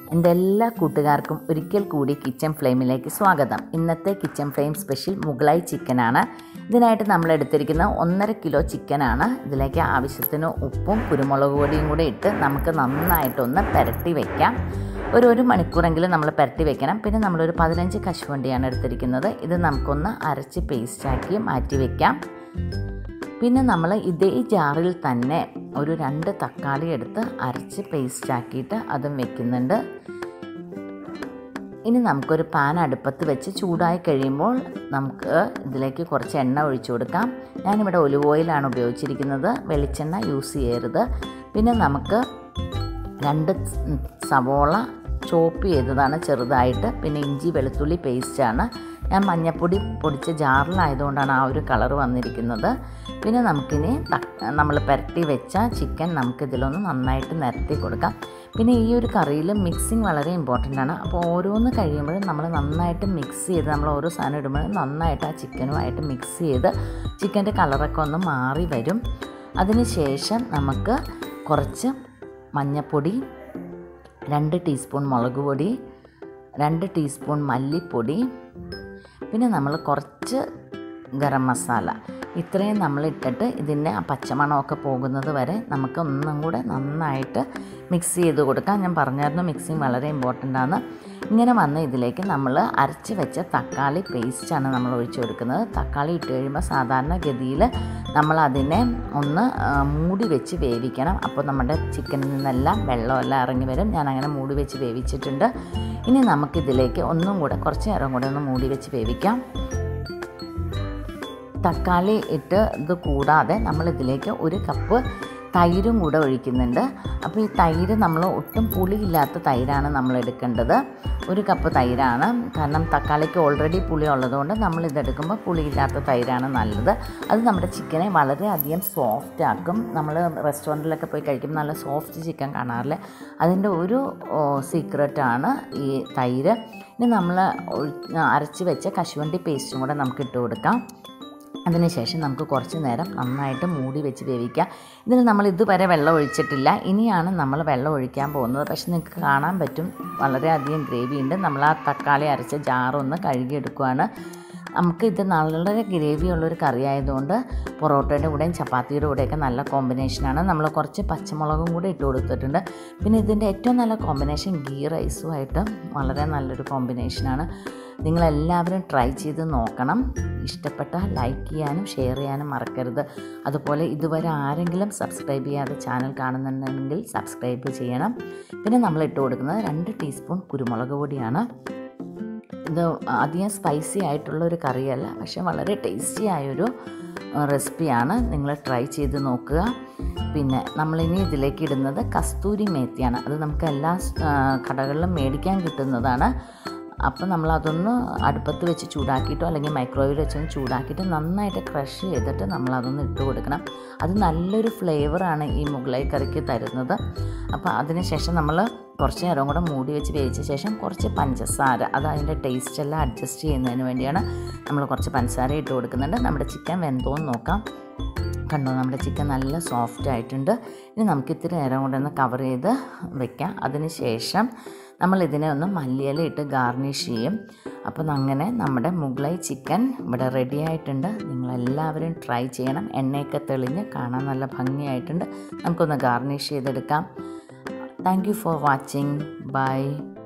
എൻ്റെ എല്ലാ കൂട്ടുകാർക്കും ഒരിക്കൽ കൂടി കിച്ചൺ ഫ്ലെയിമിലേക്ക് സ്വാഗതം ഇന്നത്തെ കിച്ചൺ ഫ്ലെയിം സ്പെഷ്യൽ മുഗളായി ചിക്കനാണ് ഇതിനായിട്ട് നമ്മൾ എടുത്തിരിക്കുന്ന ഒന്നര കിലോ ചിക്കനാണ് ഇതിലേക്ക് ആവശ്യത്തിന് ഉപ്പും കുരുമുളക് പൊടിയും കൂടെ ഇട്ട് നമുക്ക് നന്നായിട്ടൊന്ന് പുരട്ടി വയ്ക്കാം ഒരു ഒരു മണിക്കൂറെങ്കിലും നമ്മൾ പുരട്ടി വെക്കണം പിന്നെ നമ്മളൊരു പതിനഞ്ച് കശുവണ്ടിയാണ് എടുത്തിരിക്കുന്നത് ഇത് നമുക്കൊന്ന് അരച്ച് പേസ്റ്റാക്കി മാറ്റി വയ്ക്കാം പിന്നെ നമ്മൾ ഇതേ ജാറിൽ തന്നെ ഒരു രണ്ട് തക്കാളി എടുത്ത് അരച്ച് പേസ്റ്റ് ആക്കിയിട്ട് അതും വെക്കുന്നുണ്ട് ഇനി നമുക്കൊരു പാൻ അടുപ്പത്ത് വെച്ച് ചൂടായി കഴിയുമ്പോൾ നമുക്ക് ഇതിലേക്ക് കുറച്ച് എണ്ണ ഒഴിച്ചു കൊടുക്കാം ഞാനിവിടെ ഒലിവ് ഓയിലാണ് ഉപയോഗിച്ചിരിക്കുന്നത് വെളിച്ചെണ്ണ യൂസ് ചെയ്യരുത് പിന്നെ നമുക്ക് രണ്ട് സവോള ചോപ്പ് ചെയ്തതാണ് ചെറുതായിട്ട് പിന്നെ ഇഞ്ചി വെളുത്തുള്ളി പേസ്റ്റാണ് ഞാൻ മഞ്ഞപ്പൊടി പൊടിച്ച ജാറിലായതുകൊണ്ടാണ് ആ ഒരു കളർ വന്നിരിക്കുന്നത് പിന്നെ നമുക്കിനി നമ്മൾ പുരട്ടി വെച്ച ചിക്കൻ നമുക്കിതിലൊന്ന് നന്നായിട്ട് നിരത്തി കൊടുക്കാം പിന്നെ ഈ ഒരു കറിയിൽ മിക്സിങ് വളരെ ഇമ്പോർട്ടൻ്റ് ആണ് അപ്പോൾ ഓരോന്ന് കഴിയുമ്പോഴും നമ്മൾ നന്നായിട്ട് മിക്സ് ചെയ്ത് നമ്മൾ ഓരോ സാധനം ഇടുമ്പോഴും നന്നായിട്ട് ആ ചിക്കനുമായിട്ട് മിക്സ് ചെയ്ത് ചിക്കൻ്റെ കളറൊക്കെ ഒന്ന് മാറി വരും അതിന് ശേഷം നമുക്ക് കുറച്ച് മഞ്ഞൾപ്പൊടി രണ്ട് ടീസ്പൂൺ മുളക് പൊടി രണ്ട് ടീസ്പൂൺ മല്ലിപ്പൊടി പിന്നെ നമ്മൾ കുറച്ച് ഗരം മസാല ഇത്രയും നമ്മൾ ഇട്ടിട്ട് ഇതിൻ്റെ ആ പച്ചമണമൊക്കെ പോകുന്നത് വരെ നമുക്ക് ഒന്നും കൂടെ നന്നായിട്ട് മിക്സ് ചെയ്ത് കൊടുക്കാം ഞാൻ പറഞ്ഞായിരുന്നു മിക്സിങ് വളരെ ഇമ്പോർട്ടൻ്റ് ആണ് ഇങ്ങനെ വന്ന് ഇതിലേക്ക് നമ്മൾ അരച്ച് വെച്ച തക്കാളി പേസ്റ്റാണ് നമ്മൾ ഒഴിച്ചു കൊടുക്കുന്നത് തക്കാളി ഇട്ട് കഴിയുമ്പോൾ സാധാരണ ഗതിയിൽ നമ്മൾ അതിനെ ഒന്ന് മൂടി വെച്ച് വേവിക്കണം അപ്പോൾ നമ്മുടെ ചിക്കനിൽ നിന്നെല്ലാം വെള്ളമെല്ലാം ഇറങ്ങി വരും ഞാൻ അങ്ങനെ മൂടി വെച്ച് വേവിച്ചിട്ടുണ്ട് ഇനി നമുക്കിതിലേക്ക് ഒന്നും കൂടെ കുറച്ച് നേരം കൂടെ ഒന്ന് മൂടി വെച്ച് വേവിക്കാം തക്കാളി ഇട്ട് ഇത് കൂടാതെ നമ്മളിതിലേക്ക് ഒരു കപ്പ് തൈരും കൂടെ ഒഴിക്കുന്നുണ്ട് അപ്പോൾ ഈ തൈര് നമ്മൾ ഒട്ടും പുളിയില്ലാത്ത തൈരാണ് നമ്മൾ എടുക്കേണ്ടത് ഒരു കപ്പ് തൈരാണ് കാരണം തക്കാളിക്ക് ഓൾറെഡി പുളി ഉള്ളതുകൊണ്ട് നമ്മൾ ഇതെടുക്കുമ്പോൾ പുളിയില്ലാത്ത തൈരാണ് നല്ലത് അത് നമ്മുടെ ചിക്കനെ വളരെയധികം സോഫ്റ്റ് ആക്കും നമ്മൾ റെസ്റ്റോറൻറ്റിലൊക്കെ പോയി കഴിക്കുമ്പോൾ നല്ല സോഫ്റ്റ് ചിക്കൻ കാണാറില്ല അതിൻ്റെ ഒരു സീക്രട്ടാണ് ഈ തൈര് ഇനി നമ്മൾ അരച്ച് വെച്ച കശുവണ്ടി പേസ്റ്റും കൂടെ നമുക്ക് ഇട്ട് കൊടുക്കാം അതിനുശേഷം നമുക്ക് കുറച്ച് നേരം നന്നായിട്ട് മൂടി വെച്ച് വേവിക്കാം ഇതിൽ നമ്മൾ ഇതുവരെ വെള്ളം ഒഴിച്ചിട്ടില്ല ഇനിയാണ് നമ്മൾ വെള്ളം ഒഴിക്കാൻ പോകുന്നത് പക്ഷെ നിങ്ങൾക്ക് കാണാൻ പറ്റും വളരെയധികം ഗ്രേവി ഉണ്ട് നമ്മൾ ആ തക്കാളി അരച്ച ജാറൊന്ന് കഴുകിയെടുക്കുകയാണ് നമുക്ക് ഇത് വളരെ ഗ്രേവി ഉള്ളൊരു കറി ആയതുകൊണ്ട് പൊറോട്ടയുടെ കൂടെയും ചപ്പാത്തിയുടെ കൂടെയൊക്കെ നല്ല കോമ്പിനേഷനാണ് നമ്മൾ കുറച്ച് പച്ചമുളകും കൂടി ഇട്ട് കൊടുത്തിട്ടുണ്ട് പിന്നെ ഇതിൻ്റെ ഏറ്റവും നല്ല കോമ്പിനേഷൻ ഗീ റൈസുമായിട്ട് വളരെ നല്ലൊരു കോമ്പിനേഷനാണ് നിങ്ങളെല്ലാവരും ട്രൈ ചെയ്ത് നോക്കണം ഇഷ്ടപ്പെട്ടാൽ ലൈക്ക് ചെയ്യാനും ഷെയർ ചെയ്യാനും മറക്കരുത് അതുപോലെ ഇതുവരെ ആരെങ്കിലും സബ്സ്ക്രൈബ് ചെയ്യാതെ ചാനൽ കാണുന്നുണ്ടെങ്കിൽ സബ്സ്ക്രൈബ് ചെയ്യണം പിന്നെ നമ്മൾ ഇട്ട് കൊടുക്കുന്നത് രണ്ട് ടീസ്പൂൺ കുരുമുളക് പൊടിയാണ് ഇത് അധികം സ്പൈസി ആയിട്ടുള്ള ഒരു കറിയല്ല പക്ഷേ വളരെ ടേസ്റ്റി ആയൊരു റെസിപ്പിയാണ് നിങ്ങൾ ട്രൈ ചെയ്ത് നോക്കുക പിന്നെ നമ്മളിനി ഇതിലേക്ക് ഇടുന്നത് കസ്തൂരി മേത്തിയാണ് അത് നമുക്ക് എല്ലാ കടകളിലും മേടിക്കാൻ കിട്ടുന്നതാണ് അപ്പോൾ നമ്മൾ അതൊന്ന് അടുപ്പത്ത് വെച്ച് ചൂടാക്കിയിട്ടോ അല്ലെങ്കിൽ മൈക്രോവേവിൽ വെച്ചൊന്ന് ചൂടാക്കിയിട്ട് നന്നായിട്ട് ക്രഷ് ചെയ്തിട്ട് നമ്മൾ അതൊന്ന് ഇട്ട് കൊടുക്കണം അത് നല്ലൊരു ഫ്ലേവറാണ് ഈ മുഗളായി കറിക്ക് തരുന്നത് അപ്പോൾ അതിന് ശേഷം നമ്മൾ കുറച്ച് നേരം കൂടെ മൂടി വെച്ച് വേവിച്ച ശേഷം കുറച്ച് പഞ്ചസാര അത് അതിൻ്റെ ടേസ്റ്റ് എല്ലാം അഡ്ജസ്റ്റ് ചെയ്യുന്നതിന് വേണ്ടിയാണ് നമ്മൾ കുറച്ച് പഞ്ചസാര ഇട്ട് കൊടുക്കുന്നുണ്ട് നമ്മുടെ ചിക്കൻ വെന്തോന്ന് നോക്കാം കണ്ടോ നമ്മുടെ ചിക്കൻ നല്ല സോഫ്റ്റ് ആയിട്ടുണ്ട് ഇനി നമുക്ക് ഇത്തിരി നേരം കൊണ്ട് ഒന്ന് കവർ ചെയ്ത് വെക്കാം അതിന് ശേഷം നമ്മൾ ഇതിനെ ഒന്ന് മല്ലിയില ഇട്ട് ഗാർണിഷ് ചെയ്യും അപ്പം അങ്ങനെ നമ്മുടെ മുഗളൈ ചിക്കൻ ഇവിടെ റെഡി ആയിട്ടുണ്ട് നിങ്ങളെല്ലാവരും ട്രൈ ചെയ്യണം എണ്ണയൊക്കെ തെളിഞ്ഞ് കാണാൻ നല്ല ഭംഗിയായിട്ടുണ്ട് നമുക്കൊന്ന് ഗാർണിഷ് ചെയ്തെടുക്കാം thank you for watching by